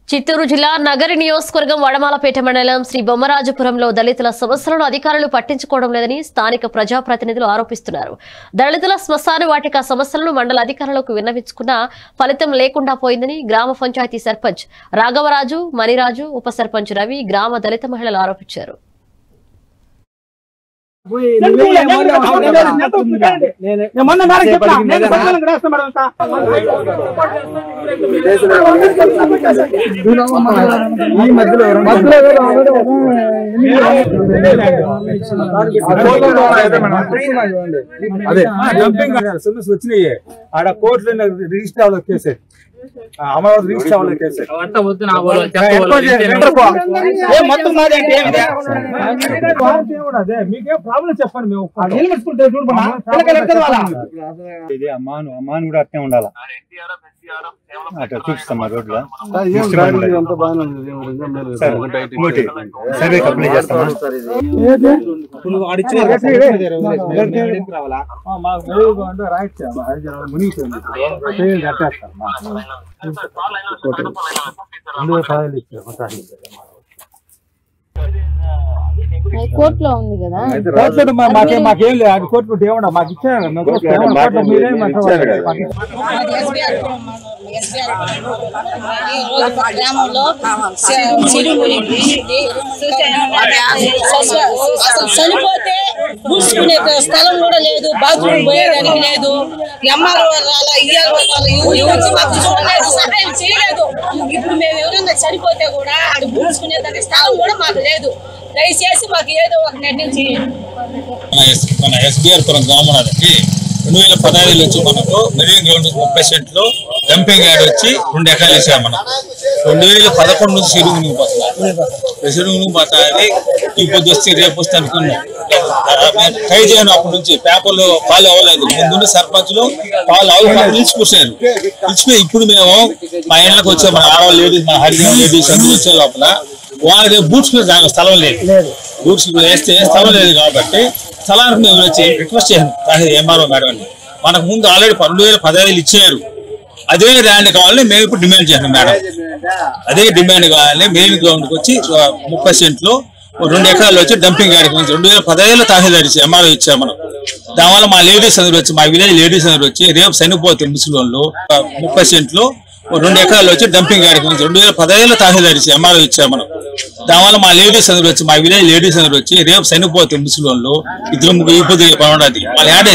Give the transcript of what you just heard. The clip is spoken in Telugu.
చిత్తూరు జిల్లా నగరి నియోజకవర్గం వడమాలపేట మండలం శ్రీ బొమ్మరాజపురంలో దళితుల సమస్యలను అధికారులు పట్టించుకోవడం లేదని స్థానిక ప్రజాప్రతినిధులు ఆరోపిస్తున్నారు దళితుల శ్మశాన వాటిక సమస్యలను మండల అధికారులకు విన్నవించుకున్నా ఫలితం లేకుండా పోయిందని గ్రామ పంచాయతీ సర్పంచ్ రాఘవరాజు మణిరాజు ఉప సర్పంచ్ రవి గ్రామ దళిత మహిళలు ఆరోపించారు నేను మొన్న మేడం చెప్పినా నేను పక్కన రాస్తా మేడం ఇంకా. ఈ మధ్యలో అదే డంపింగ్ సమస్య వచ్చినాయి ఆడ కోర్టులో రిజిస్టర్ అవ్వలేదు కేసు ఆ, అమరావతి రిజిస్టర్ అవ్వలేదు కేసు అంతా వద్దు నా వాళ్ళు ఎక్కువ చే- ఎంటర్ పో. ఏ మొత్తం నాదే అంటే ఏమిటి? అదే మీకేం ప్రాబ్లం చెప్పండి మేము ఆ నీళ్ళు ముట్టుకుంటే చూడు బామ్మ. పిల్లకాయలు ఎక్కడ వాళ్ళ? ఇది అమ్మాను అమ్మాను కూడా అట్నే ఉండాలా అట్లా చూపిస్తాం మా రోడ్లో ఇంకోటి సర్వే కంప్లీట్ చేస్తామా నువ్వు ఆడిచ్చిన రావాలా మాకు మెరుగుగా ఉంటే రాయిచ్చా మునిగిపోయింది పేరు కట్టేస్తాం రెండు పదాలు ఇచ్చారు మొత్తానికి. కోర్టులో ఉంది కదా కోర్టులో మా- మాకేం మాకేం లేదు అది కోర్టులో ఏమన్నా మాకు ఇచ్చారు మేము కోర్టులో కోర్టులో మీరేం మాట్లాడారు? మాకు గ్రామంలో చిరుమురి అసలు చనిపోతే పూసుకునే స్థలం కూడా లేదు బాత్రూమ్ పోయేదానికి లేదు ఎంఆర్ఓ రాలా ఈఆర్ఓ రాలా ఎవరు వచ్చి మాకు చూడలేదు సహాయం చేయలేదు ఇప్పుడు మేము ఎవరైనా చనిపోతే కూడా అది పూసుకునే దానికి స్థలం కూడా మాకు లేదు దయచేసి మాకు ఏదో ఒక నిర్ణయం చేయండి మన ఎస్- మన ఎస్బీఆర్ పురం గ్రామానికి రెండు వేల పదహైదు వచ్చి మనకు మెరీన్ గ్రౌండ్ ముప్పై సెంట్లు డంపింగ్ యార్డ్ వచ్చి రెండు ఎకరాలు వేసాం మనం రెండు వేల పదకొండు నుంచి చెరువు మునిగిపోతుంది చెరువు మునిగిపోతుంది ఈ పొద్దు వస్తే రేపు వస్తే అనుకున్నాం మేము ట్రై చేయను అప్పటి నుంచి పేపర్లో పాలు అవ్వలేదు ముందు సర్పంచ్లు పాలు అవ్వకుండా నిలిచిపోసారు నిలిచిపోయి ఇప్పుడు మేము మా ఇళ్ళకి వచ్చే మన ఆడవాళ్ళు లేడీస్ మన హరిజన లేడీస్ అందరూ వచ్చే లోపల వాళ్ళకి బూట్స్ కూడా స్థలం లేదు బూట్స్ వేస్తే స్థలం లేదు కాబట్టి స్థలానికి మేము వచ్చి రిక్వెస్ట్ చేసాను ఎంఆర్ఓ మేడం అని మనకు ముందు ఆల్రెడీ రెండు వేల పదహైదు ఇచ్చారు అదే ల్యాండ్ కావాలని మేము ఇప్పుడు డిమాండ్ చేసాం మేడం అదే డిమాండ్ కావాలని మెయిన్ గ్రౌండ్కి వచ్చి ఆ, ముప్పై సెంట్లు ఓ రెండు ఎకరాలు వచ్చి డంపింగ్ యార్డ్కి నుంచి రెండు వేల పదహైదులో తహసీల్దార్ ఇచ్చారు ఎంఆర్ఓ ఇచ్చారు మనం దానివల్ల మా లేడీస్ అందరూ వచ్చి మా విలేజ్ లేడీస్ అందరూ వచ్చి రేపు చనిపోతే ముసలి ముప్పై సెంట్లు ఓ రెండు ఎకరాలు వచ్చి డంపింగ్ యార్డ్కి నుంచి రెండు వేల పదహైదులో తహసీల్దార్ ఇచ్చారు ఎంఆర్ఓ ఇచ్చారు మనం దానివల్ల మా లేడీస్ అందరూ వచ్చి మా విలేజ్ లేడీస్ అందరూ వచ్చి రేపు చనిపోతే ముసలి ఇద్దరు ముగ్గురు ఇప్పుడు పనున్నది వాళ్ళ యాడ్